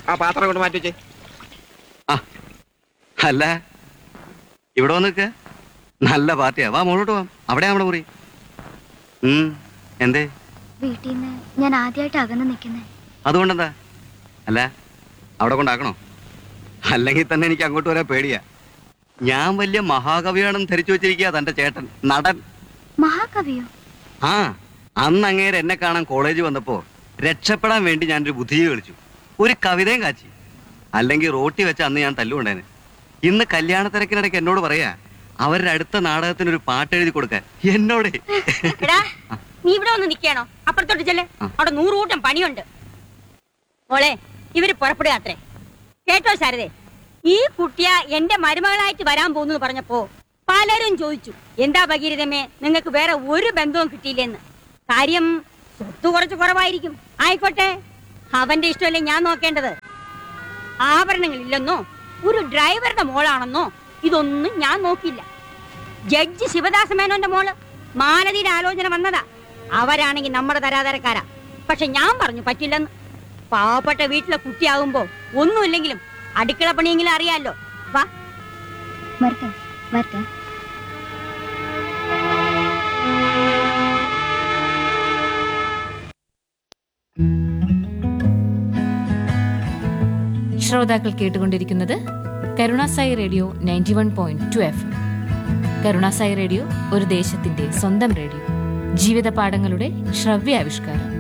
ആ പാത്രം കൊണ്ട് മാറ്റി വെച്ചേ ആ അല്ല ഇവിടെ വന്ന് നിൽക്ക നല്ല പാർട്ടിയാ വാ മുകളോട്ട് പോവാം അവിടെ നമ്മുടെ മുറി ഉം എന്തേ വീട്ടിൽ നിന്ന് ഞാൻ ആദ്യമായിട്ട് അകന്ന് നിൽക്കുന്നേ അതുകൊണ്ടെന്താ അല്ല അവിടെ കൊണ്ടാക്കണോ അല്ലെങ്കിൽ തന്നെ എനിക്ക് അങ്ങോട്ട് വരാൻ പേടിയാ ഞാൻ വലിയ മഹാകവിയാണെന്ന് ധരിച്ചു വെച്ചിരിക്കുക തന്റെ ചേട്ടൻ നടൻ മഹാകവിയോ ആ അന്ന് അങ്ങേര് എന്നെ കാണാൻ കോളേജ് വന്നപ്പോ രക്ഷപ്പെടാൻ വേണ്ടി ഞാനൊരു ബുദ്ധിജീവി കളിച്ചു ഒരു കവിതയും കാച്ചി അല്ലെങ്കിൽ റോട്ടി വെച്ച അന്ന് ഞാൻ തല്ലുകൊണ്ടേനെ ഇന്ന് കല്യാണ തിരക്കിനിടയ്ക്ക് എന്നോട് പറയാ അവരുടെ അടുത്ത നാടകത്തിന് ഒരു പാട്ട് എഴുതി കൊടുക്കാൻ എന്നോട് എടാ നീ ഇവിടെ ഒന്ന് നിൽക്കണോ അപ്പുറത്തോട്ട് ചെല്ല് ആ. അവിടെ നൂറ് കൂട്ടം പണിയുണ്ട് മോളെ ഇവര് പുറപ്പെടുക അത്രേ കേട്ടോ ശാരദേ ഈ കുട്ടിയ എന്റെ മരുമകളായിട്ട് വരാൻ പോകുന്നു പറഞ്ഞപ്പോ പലരും ചോദിച്ചു എന്താ ഭഗീരഥമേ നിങ്ങൾക്ക് വേറെ ഒരു ബന്ധവും കിട്ടിയില്ലെന്ന് കാര്യം സ്വത്ത് കുറച്ച് കുറവായിരിക്കും ആയിക്കോട്ടെ അവന്റെ ഇഷ്ടമല്ലേ ഞാൻ നോക്കേണ്ടത് ആഭരണങ്ങളില്ലെന്നോ ഒരു ഡ്രൈവറുടെ മോളാണെന്നോ ഇതൊന്നും ഞാൻ നോക്കില്ല ജഡ്ജി ശിവദാസ മേനോന്റെ മോള് മാലതിയുടെ ആലോചന വന്നതാ അവരാണെങ്കിൽ നമ്മുടെ തരാതരക്കാരാ പക്ഷെ ഞാൻ പറഞ്ഞു പറ്റില്ലെന്ന് പാവപ്പെട്ട വീട്ടിലെ കുട്ടിയാകുമ്പോ ഒന്നുമില്ലെങ്കിലും അടുക്കള പണിയെങ്കിലും അറിയാലോ വാ വരട്ടെ വരട്ടെ ശ്രോതാക്കൾ കേട്ടുകൊണ്ടിരിക്കുന്നത് Karunasai radio ninety one point two F Karunasai radio ഒരു ദേശത്തിന്റെ സ്വന്തം റേഡിയോ ജീവിത പാഠങ്ങളുടെ ശ്രവ്യാവിഷ്കാരം